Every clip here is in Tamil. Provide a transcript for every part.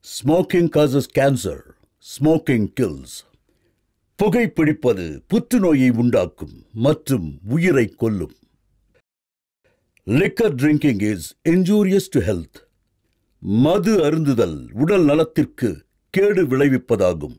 Smoking causes cancer smoking kills புகைப்பிடிப்பது புற்றுநோயை உண்டாக்கும் மற்றும் உயிரை கொல்லும் liquor drinking is injurious to health மது அருந்துதல் உடல் நலத்திற்கு கேடு விளைவிப்பதாகும்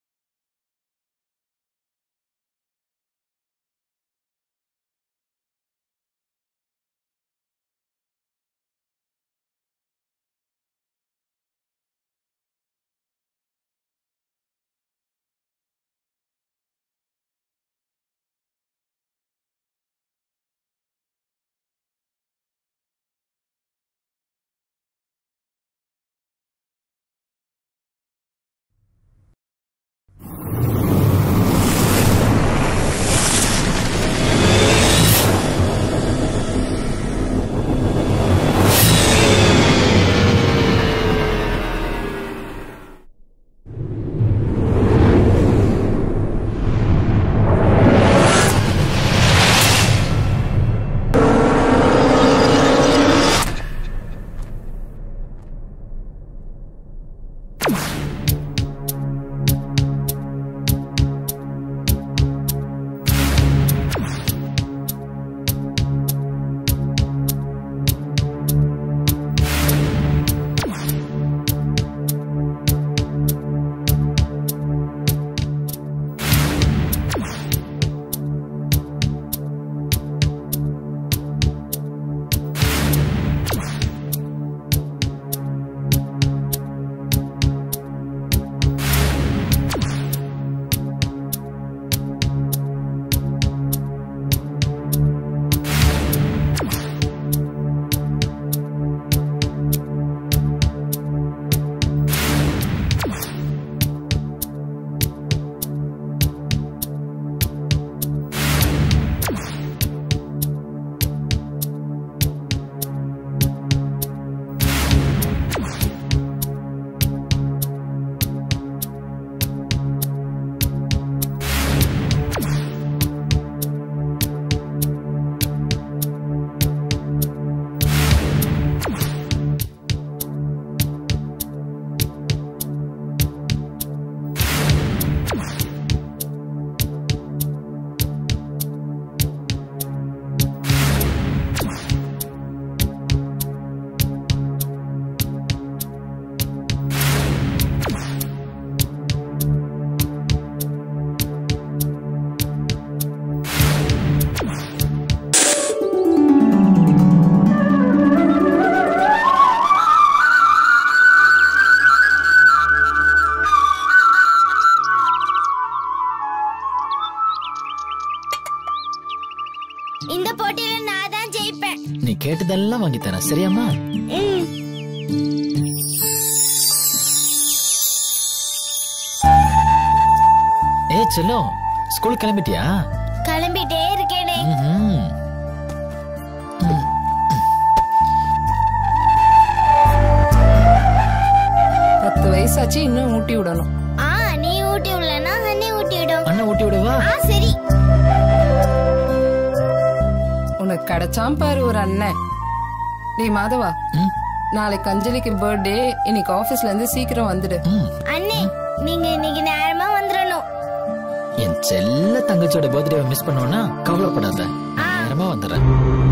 இந்த போட்டியில நான் தான் ஜெயிப்பேன் நீ கேட்டதெல்லாம் வாங்கி தரேன் சரியாம்மா ம். ஏ செல்லம் ஸ்கூல் கிளம்பிட்டியா கிளம்பிட்டே இருக்கேனே ம்ஹும். பத்து வயசாச்சு இன்னும் ஊட்டி விடணும் ஆ நீ ஊட்டி விடலனா அண்ணி ஊட்டி விடும் அண்ணன் ஊட்டி விடவா ஆ சரி உனக்கு கிடைச்சாம் பாரு ஒரு அண்ணன் டேய் மாதவா ம், நாளைக்கு அஞ்சலிக்கு பர்த்டே இன்னைக்கு ஆபீஸ்ல இருந்து சீக்கிரம் வந்துடு ம். அண்ணே நீங்க இன்னைக்கு நேரமா வந்துடணும் என் செல்ல தங்கச்சியோட பர்த்டே மிஸ் பண்ணோம்னா கவலைப்படாத ஆ. நேரமா வந்துடுறேன்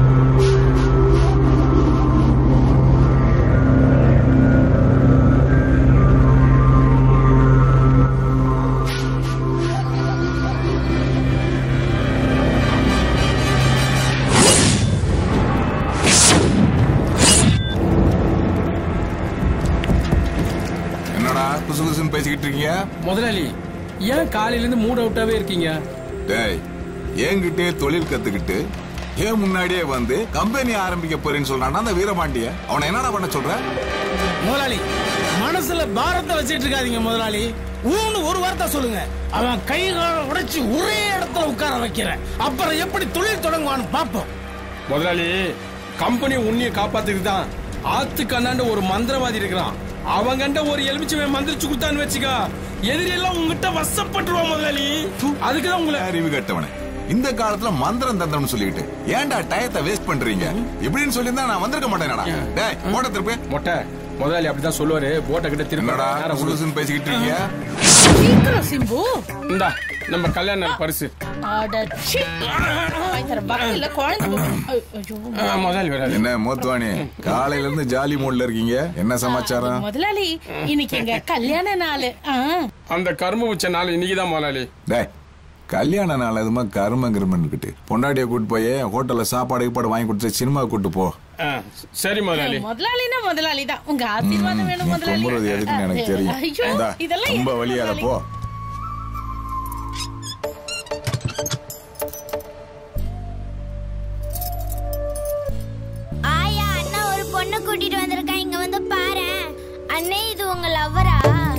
என்னடா குசு குசுன்னு பேசிக்கிட்டு இருக்கீங்க முதலாளி ஏன் காலையில இருந்து மூட் அவுட்டாவே இருக்கீங்க டேய் என்கிட்டே தொழில் கத்துக்கிட்டு ஏன் முன்னாடியே வந்து கம்பெனி ஆரம்பிக்க போறேன்னு சொல்றானா அந்த வீரபாண்டிய அவனை என்னடா பண்ண சொல்ற முதலாளி மனசுல பாரத்தை வச்சிட்டு இருக்காதீங்க முதலாளி ஊன்னு ஒரு வார்த்தை சொல்லுங்க அவன் கை காலை உடைச்சு ஒரே இடத்துல உட்கார வைக்கிறேன் அப்புறம் எப்படி தொழில் தொடங்குவான்னு பாப்போம் முதலாளி கம்பெனி உன்னைய காப்பாத்துக்கு தான் ஆத்துக்கு அண்ணாண்ட ஒரு மந்திரவாதி இருக்கிறான் அவங்கண்ட ஒரு எலுமிச்சை மந்திரிச்சு கொடுத்தான்னு வச்சுக்க எதிரி எல்லாம் உங்ககிட்ட வசப்பட்டுருவான் முதலாளி அதுக்குதான் உங்களை அறிவு கட்டவனே இந்த காலத்துல மந்திரம் தந்திரம்னு சொல்லிட்டு ஏன்டா டயத்தை வேஸ்ட் பண்றீங்க இப்படின்னு சொல்லியிருந்தா நான் வந்திருக்க மாட்டேனடா டேய் மோட்ட திருப்பி மொட்டை முதலாளி அப்படிதான் சொல்லுவாரு போட்டை கிட்ட திரும்ப என்னடா நேரா விடு. புதுசுன்னு பேசிக்கிட்டு இருக்கீங்க சீக்கிரம் சிம்பு இந்தா நம்ம கல்யாண நாள் பரிசு அடச்சி. வாங்கி தரேன். பக்கத்துல குழந்தை ஐ- ஐயோ. ஆ, முதலாளி வராது என்ன மோத்துவானி காலையில இருந்து ஜாலி மூட்ல இருக்கீங்க என்ன சமாச்சாரம் முதலாளி இன்னைக்கு எங்க கல்யாண நாள் ஆ. அந்த கரும்பு வச்ச நாள் இன்னைக்குதான் முதலாளி டேய் கல்யாண நாள் எதுமா கரும கிருமன்னுக்கிட்டு பொண்டாட்டியை கூட்டு போய் ஹோட்டல்ல சாப்பாடு கீப்பாடு வாங்கி கொடுத்து சினிமா கூட்டு போ ஆ, சரி முதலாளி முதலாளினா முதலாளி தான் உங்க ஆசீர்வாதம் வேணும் முதலாளி கும்புறது எதுக்குன்னு எனக்கு தெரியும் ஐயோ இந்தா, இதெல்லாம் ரொம்ப எதுக்கு வழியாத முதலாளி? போ ஆயா அண்ணா ஒரு பொண்ணு கூட்டிட்டு வந்திருக்கா இங்க வந்து பாரு அண்ணே இது உங்க லவ்வரா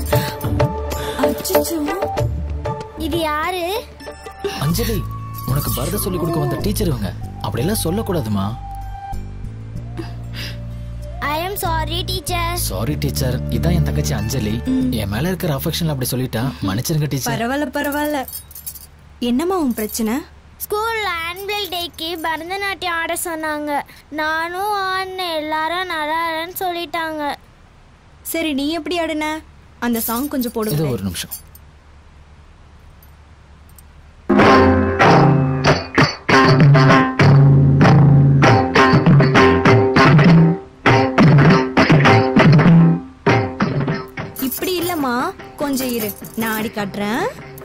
இது யாரு அஞ்சலி உனக்கு பரத சொல்லி கொடுக்க வந்த டீச்சர் இவங்க அப்படியெல்லாம் சொல்லக்கூடாதுமா I am sorry teacher sorry teacher இதான் என் தங்கச்சி அஞ்சலி என் மேல இருக்கிற அஃபெக்ஷன்ல அப்படி சொல்லிட்டா மன்னிச்சிருங்க டீச்சர் பரவாயில்ல பரவாயில்ல என்னம்மா உன் பிரச்சனை ஸ்கூல்ல ஆனுவல் டேக்கு பரதநாட்டியம் ஆட சொன்னாங்க நானும் ஆடினேன் எல்லாரும் நல்லா இல்லைன்னு சொல்லிட்டாங்க சரி நீ எப்படி ஆடுன அந்த சாங் கொஞ்சம் இது போடுங்க ஒரு நிமிஷம் இப்படி இல்லம்மா கொஞ்சம் இரு நான் ஆடி காட்டுறேன்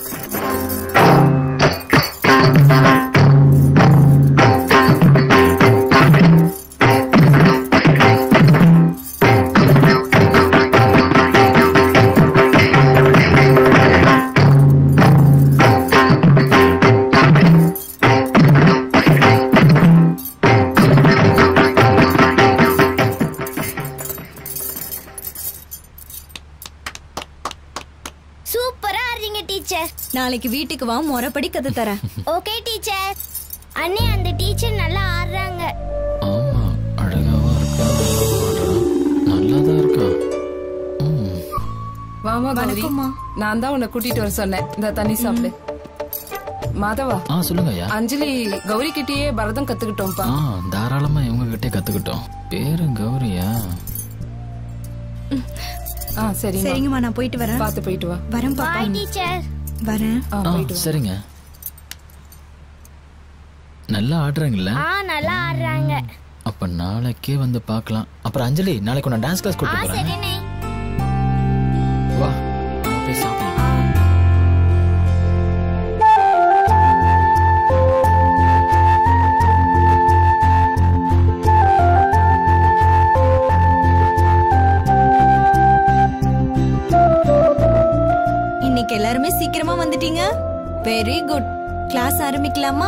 சூப்பரா ஆடுறீங்க டீச்சர் நாளைக்கு வீட்டுக்கு வா முறைப்படி கத்து தரேன் ஓகே டீச்சர் அண்ணே அந்த டீச்சர் நல்லா ஆடுறாங்க ஆமா அழகாவா இருக்கா நல்லா தான் இருக்கா ம். வாமா கௌரி வணக்கம்மா. நான் தான் உன்னை கூட்டிட்டு வர சொன்னேன் இந்த தண்ணி சாப்பிடு மாதவா ஆ சொல்லுங்க ஐயா அஞ்சலி கௌரி கிட்டயே பரதம் கத்துக்கிட்டோம்ப்பா ஆ தாராளமா இவங்க கிட்டே கத்துக்கிட்டோம் பேரு கௌரியா ஆ சரி சரிங்கம்மா நான் போயிட்டு வரேன் பார்த்து போயிட்டு வா வரேன் பாப்பா பாய் டீச்சர் வரேன் ஆ ஆ போயிட்டு வா சரிங்க நல்லா ஆடுறாங்கல்ல ஆ நல்லா ஆடுறாங்க அப்ப நாளைக்கே வந்து பார்க்கலாம் அப்புறம் அஞ்சலி நாளைக்கு உன்னை டான்ஸ் கிளாஸ் ஆ கூட்டிட்டு போறேன் சரிண்ணே வா நம்ம போய் சாப்பிடலாம் இன்னைக்கு எல்லாருமே சீக்கிரமா வந்துட்டீங்க வெரி குட் கிளாஸ் ஆரம்பிக்கலாமா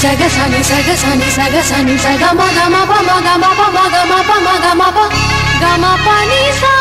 சக சனி சக சனி சக சனி சக ம க ம ப ம க ம ப ம க ம ப ம க ம ப க ம ப நி சா